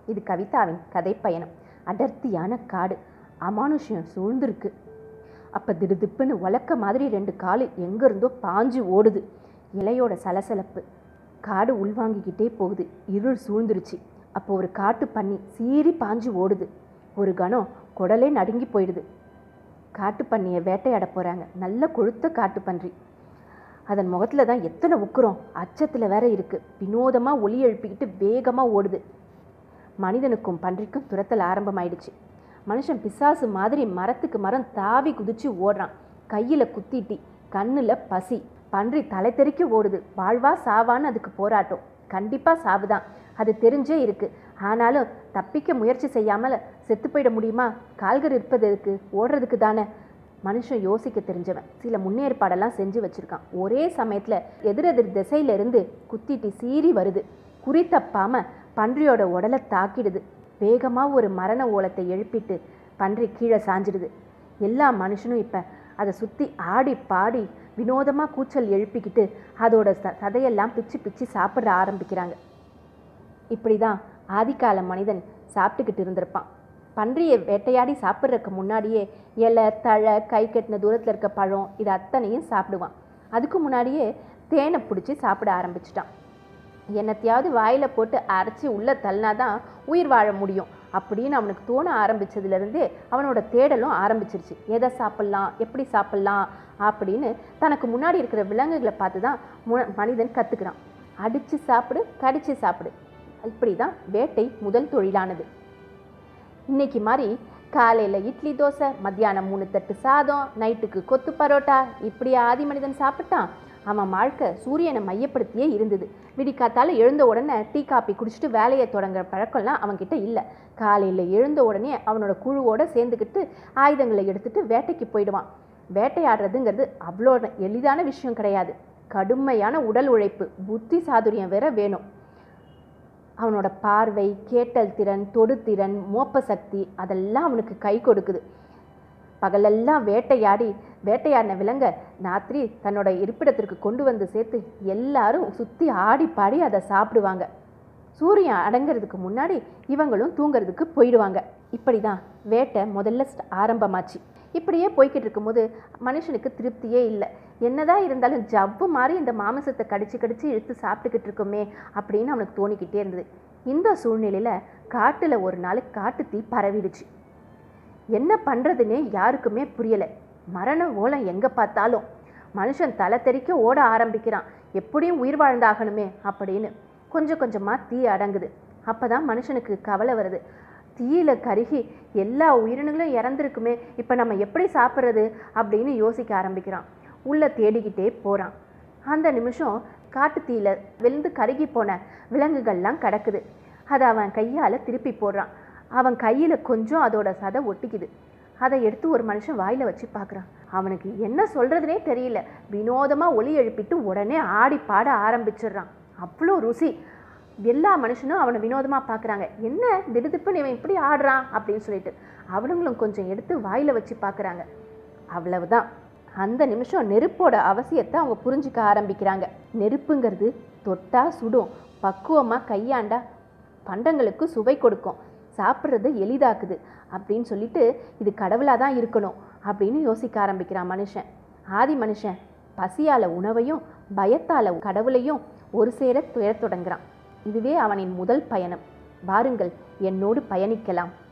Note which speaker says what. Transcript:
Speaker 1: இது கவிதாவின் கதை பயணம் அடர்த்தியான காடு அமானுஷ்யம் சூழ்ந்திருக்கு அப்போ திடுதிப்புன்னு உலக்க மாதிரி ரெண்டு காலு எங்கேருந்தோ பாஞ்சு ஓடுது இலையோட சலசலப்பு காடு உள்வாங்கிக்கிட்டே போகுது இருள் சூழ்ந்துருச்சு அப்போ ஒரு காட்டு பன்னி சீறி பாஞ்சு ஓடுது ஒரு கணம் குடலே நடுங்கி போயிடுது காட்டு பன்னியை வேட்டையாட போகிறாங்க நல்ல கொழுத்த காட்டு பன்றி அதன் முகத்தில் தான் எத்தனை உக்குறோம் அச்சத்தில் வேற இருக்கு வினோதமாக ஒலி எழுப்பிக்கிட்டு வேகமாக ஓடுது மனிதனுக்கும் பன்றிக்கும் துரத்தல் ஆரம்பமாயிடுச்சு மனுஷன் பிசாசு மாதிரி மரத்துக்கு மரம் தாவி குதிச்சு ஓடுறான் கையில் குத்திட்டி கண்ணில் பசி பன்றி தலை தெறிக்க ஓடுது வாழ்வா சாவான்னு அதுக்கு போராட்டம் கண்டிப்பாக சாவுதான் அது தெரிஞ்சே இருக்கு ஆனாலும் தப்பிக்க முயற்சி செய்யாமல் செத்து போயிட முடியுமா கால்கள் இருப்பது எதுக்கு ஓடுறதுக்கு தானே மனுஷன் யோசிக்க தெரிஞ்சவன் சில முன்னேற்பாடெல்லாம் செஞ்சு வச்சிருக்கான் ஒரே சமயத்தில் எதிரெதிர் திசையில இருந்து குத்திட்டு சீறி வருது குறி தப்பாம பன்றியோட உடலை தாக்கிடுது வேகமாக ஒரு மரண ஓலத்தை எழுப்பிட்டு பன்றி கீழே சாஞ்சிடுது எல்லா மனுஷனும் இப்போ அதை சுற்றி ஆடி பாடி வினோதமாக கூச்சல் எழுப்பிக்கிட்டு அதோட ச சதையெல்லாம் பிச்சு பிச்சு சாப்பிட ஆரம்பிக்கிறாங்க இப்படி தான் ஆதிக்கால மனிதன் சாப்பிட்டுக்கிட்டு இருந்திருப்பான் பன்றியை வேட்டையாடி சாப்பிட்றதுக்கு முன்னாடியே இலை தழை கை கட்டின தூரத்தில் இருக்க பழம் இது அத்தனையும் சாப்பிடுவான் அதுக்கு முன்னாடியே தேனை பிடிச்சி சாப்பிட ஆரம்பிச்சிட்டான் என்னத்தையாவது வாயில் போட்டு அரைச்சி உள்ளே தள்ளினாதான் உயிர் வாழ முடியும் அப்படின்னு அவனுக்கு தோண ஆரம்பிச்சதுலேருந்தே அவனோட தேடலும் ஆரம்பிச்சிருச்சு எதை சாப்பிட்லாம் எப்படி சாப்பிட்லாம் அப்படின்னு தனக்கு முன்னாடி இருக்கிற விலங்குகளை பார்த்து தான் மு- மனிதன் கற்றுக்கிறான் அடித்து சாப்பிடு கடிச்சு சாப்பிடு இப்படி தான் வேட்டை முதல் தொழிலானது இன்னைக்கு மாதிரி காலையில் இட்லி தோசை மத்தியானம் மூணு தட்டு சாதம் நைட்டுக்கு கொத்து பரோட்டா இப்படி ஆதி மனிதன் சாப்பிட்டான் அவன் வாழ்க்கை சூரியனை மையப்படுத்தியே இருந்தது விடிக்காத்தால எழுந்த உடனே டீ காப்பி குடிச்சிட்டு வேலையை தொடங்குற பழக்கம்லாம் அவன்கிட்ட இல்லை காலையில் எழுந்த உடனே அவனோட குழுவோட சேர்ந்துக்கிட்டு ஆயுதங்களை எடுத்துட்டு வேட்டைக்கு போயிடுவான் வேட்டையாடுறதுங்கிறது அவ்வளோ எளிதான விஷயம் கிடையாது கடுமையான உடல் உழைப்பு புத்தி சாதுரியம் வேற வேணும் அவனோட பார்வை கேட்டல் திறன் தொடுதிறன் மோப்ப சக்தி அதெல்லாம் அவனுக்கு கை கொடுக்குது பகலெல்லாம் வேட்டையாடி வேட்டையாடின விலங்க ராத்திரி தன்னோட இருப்பிடத்திற்கு கொண்டு வந்து சேர்த்து எல்லாரும் சுற்றி ஆடி பாடி அதை சாப்பிடுவாங்க சூரியன் அடங்கிறதுக்கு முன்னாடி இவங்களும் தூங்குறதுக்கு போயிடுவாங்க இப்படி தான் வேட்டை முதல்ல ஸ்ட- ஆரம்பமாச்சு இப்படியே போய்கிட்டு இருக்கும்போது மனுஷனுக்கு திருப்தியே இல்லை என்னதான் இருந்தாலும் ஜவ்வு மாதிரி இந்த மாமிசத்தை கடிச்சு கடிச்சு இழுத்து சாப்பிட்டுக்கிட்டு இருக்கோமே அப்படின்னு அவனுக்கு தோணிக்கிட்டே இருந்தது இந்த சூழ்நிலையில் காட்டில் ஒரு நாள் காட்டுத்தீ பரவிடுச்சு என்ன பண்ணுறதுன்னே யாருக்குமே புரியலை மரண ஓலம் எங்கே பார்த்தாலும் மனுஷன் தலை தெறிக்க ஓட ஆரம்பிக்கிறான் எப்படியும் உயிர் வாழ்ந்தாகணுமே அப்படின்னு கொஞ்சம் கொஞ்சமாக தீ அடங்குது அப்போ தான் மனுஷனுக்கு கவலை வருது தீயில கருகி எல்லா உயிரினங்களும் இறந்துருக்குமே இப்போ நம்ம எப்படி சாப்பிட்றது அப்படின்னு யோசிக்க ஆரம்பிக்கிறான் உள்ளே தேடிக்கிட்டே போகிறான் அந்த நிமிஷம் காட்டு தீயில வெந்து கருகி போன விலங்குகள்லாம் கிடக்குது அதை அவன் கையால் திருப்பி போடுறான் அவன் கையில் கொஞ்சம் அதோட சதை ஒட்டிக்குது அதை எடுத்து ஒரு மனுஷன் வாயில் வச்சு பார்க்குறான் அவனுக்கு என்ன சொல்கிறதுனே தெரியல வினோதமாக ஒலி எழுப்பிட்டு உடனே ஆடி பாட ஆரம்பிச்சிடுறான் அவ்வளோ ருசி எல்லா மனுஷனும் அவனை வினோதமாக பார்க்குறாங்க என்ன திடுதிப்புன்னு இவன் இப்படி ஆடுறான் அப்படின்னு சொல்லிட்டு அவனுங்களும் கொஞ்சம் எடுத்து வாயில் வச்சு பார்க்குறாங்க அவ்வளவுதான் அந்த நிமிஷம் நெருப்போட அவசியத்தை அவங்க புரிஞ்சுக்க ஆரம்பிக்கிறாங்க நெருப்புங்கிறது தொட்டா சுடும் பக்குவமாக கையாண்டா பண்டங்களுக்கு சுவை கொடுக்கும் சாப்பிட்றது எளிதாக்குது அப்படின்னு சொல்லிட்டு இது கடவுளாக தான் இருக்கணும் அப்படின்னு யோசிக்க ஆரம்பிக்கிறான் மனுஷன் ஆதி மனுஷன் பசியால உணவையும் பயத்தால கடவுளையும் ஒரு சேர துயரத் தொடங்குறான் இதுவே அவனின் முதல் பயணம் வாருங்கள் என்னோடு பயணிக்கலாம்